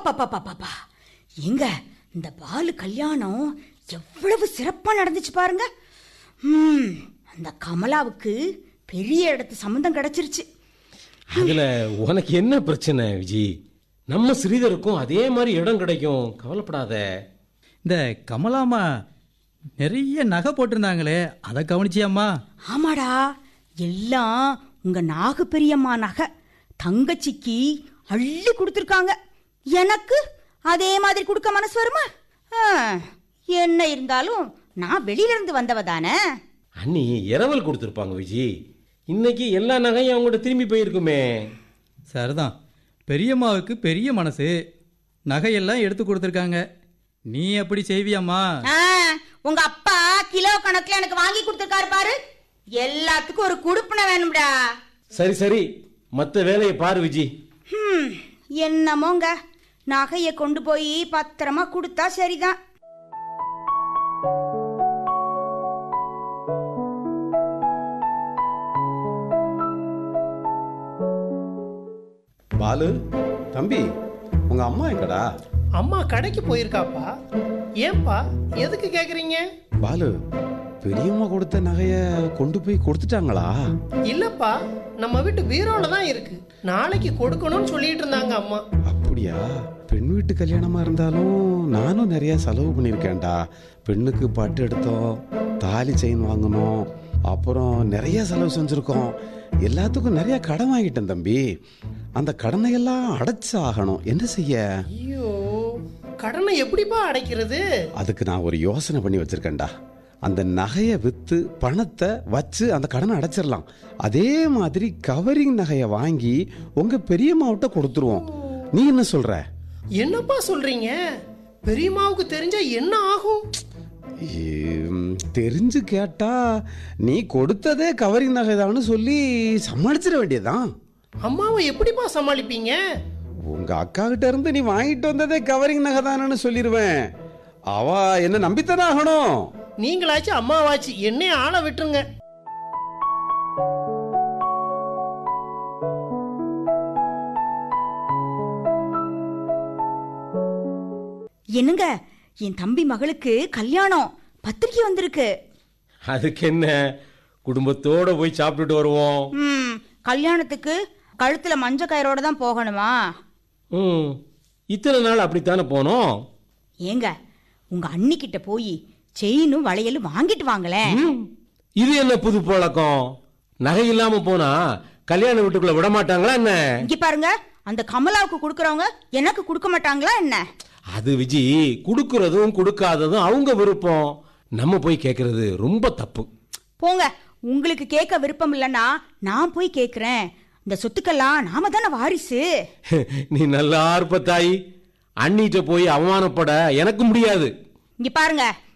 அப்பப்பப்பப்பப்பா எங்க இந்த பாலு கல்யாணம் எவ்வளவு சிறப்பா நடந்துச்சு பாருங்க ம் அந்த கமலாவுக்கு பெரிய இடத்து சம்மந்தம் கிடைச்சிருச்சு அதுல உனக்கு என்ன பிரச்சனை விஜி நம்ம ஸ்ரீதருக்கும் அதே மாதிரி இடம் கிடைக்கும் கவலைப்படாத இந்த கமலாமா நிறைய நகை போட்டிருந்தாங்களே அதை கவனிச்சியாம்மா ஆமாடா எல்லாம் உங்க நாகு பெரியம்மா நகை தங்கச்சிக்கு அள்ளி கொடுத்துருக்காங்க எனக்கு அதே மாதிரி கொடுக்க மனசு வருமா ஆ, என்ன இருந்தாலும் நான் வெளியில இருந்து வந்தவ தானே அண்ணி இரவல் கொடுத்துருப்பாங்க விஜி இன்னைக்கு எல்லா நகையும் அவங்கள்ட்ட திரும்பி போயிருக்குமே சரிதான் பெரியம்மாவுக்கு பெரிய மனசு நகையெல்லாம் எடுத்து கொடுத்துருக்காங்க நீ எப்படி செய்வியாம்மா ஆ, உங்க அப்பா கிலோ கணக்குல எனக்கு வாங்கி கொடுத்துருக்காரு பாரு எல்லாத்துக்கும் ஒரு குடுப்பின வேணும்டா சரி சரி மற்ற வேலையை பாரு விஜி ஹம், என்னமோங்க நகையை கொண்டு போய் பத்திரமா கொடுத்தா சரிதான் பாலு தம்பி உங்க அம்மா எங்கடா அம்மா கடைக்கு போயிருக்காப்பா ஏன்பா எதுக்கு கேக்குறீங்க பாலு பெரியம்மா கொடுத்த நகைய கொண்டு போய் கொடுத்துட்டாங்களா இல்லப்பா நம்ம வீட்டு பீரோல தான் இருக்கு நாளைக்கு கொடுக்கணும்னு சொல்லிட்டு இருந்தாங்க அம்மா அப்படியா பெண் வீட்டு கல்யாணமா இருந்தாலும் நானும் நிறைய செலவு பண்ணியிருக்கேன்டா பெண்ணுக்கு பட்டு எடுத்தோம் தாலி செயின் வாங்கினோம் அப்புறம் நிறைய செலவு செஞ்சுருக்கோம் எல்லாத்துக்கும் நிறைய கடன் வாங்கிட்டேன் தம்பி அந்த கடனை எல்லாம் அடைச்சு ஆகணும் என்ன செய்ய ஐயோ கடனை எப்படிப்பா அடைக்கிறது அதுக்கு நான் ஒரு யோசனை பண்ணி வச்சிருக்கேன்டா அந்த நகையை விற்று பணத்தை வச்சு அந்த கடனை அடைச்சிடலாம் அதே மாதிரி கவரிங் நகையை வாங்கி உங்க பெரியம்மாவிட்ட கொடுத்துருவோம் நீ என்ன சொல்ற என்னப்பா சொல்றீங்க பெரியம்மாவுக்கு தெரிஞ்சா என்ன ஆகும் ஈம், தெரிஞ்சு கேட்டா நீ கொடுத்ததே கவரிங் நகைதான்னு சொல்லி சமாளிச்சிட வேண்டியதுதான் அம்மாவை எப்படிப்பா சமாளிப்பீங்க உங்க அக்கா கிட்ட இருந்து நீ வாங்கிட்டு வந்ததே கவரிங் நகை தானு சொல்லிடுவேன் அவ என்ன நம்பித்தானே ஆகணும் நீங்களாச்சும் அம்மாவாச்சு என்னைய ஆள விட்டுருங்க என்னங்க என் தம்பி மகளுக்கு கல்யாணம் பத்திரிக்கை வந்திருக்கு அதுக்கு என்ன குடும்பத்தோட போய் சாப்பிட்டுட்டு வருவோம் ம் கல்யாணத்துக்கு கழுத்துல மஞ்ச கயிறோட தான் போகணுமா ம் இத்தனை நாள் அப்படித்தானே போனோம் ஏங்க உங்க அண்ணிக்கிட்ட போய் செயினும் வளையலும் வாங்கிட்டு வாங்களேன் ம், இது என்ன புது பழக்கம் நகை இல்லாம போனா கல்யாண வீட்டுக்குள்ள விட மாட்டாங்களா என்ன இங்க பாருங்க அந்த கமலாவுக்கு கொடுக்கறவங்க எனக்கு கொடுக்க மாட்டாங்களா என்ன அது விஜி கொடுக்கறதும் கொடுக்காததும் அவங்க விருப்பம் நம்ம போய் கேட்கறது ரொம்ப தப்பு போங்க உங்களுக்கு கேட்க விருப்பம் இல்லைன்னா நான் போய் கேட்குறேன் இந்த சொத்துக்கெல்லாம் நாம தானே வாரிசு நீ நல்லா இருப்ப தாயி அண்ணிட்ட போய் அவமானப்பட எனக்கு முடியாது இங்க பாருங்க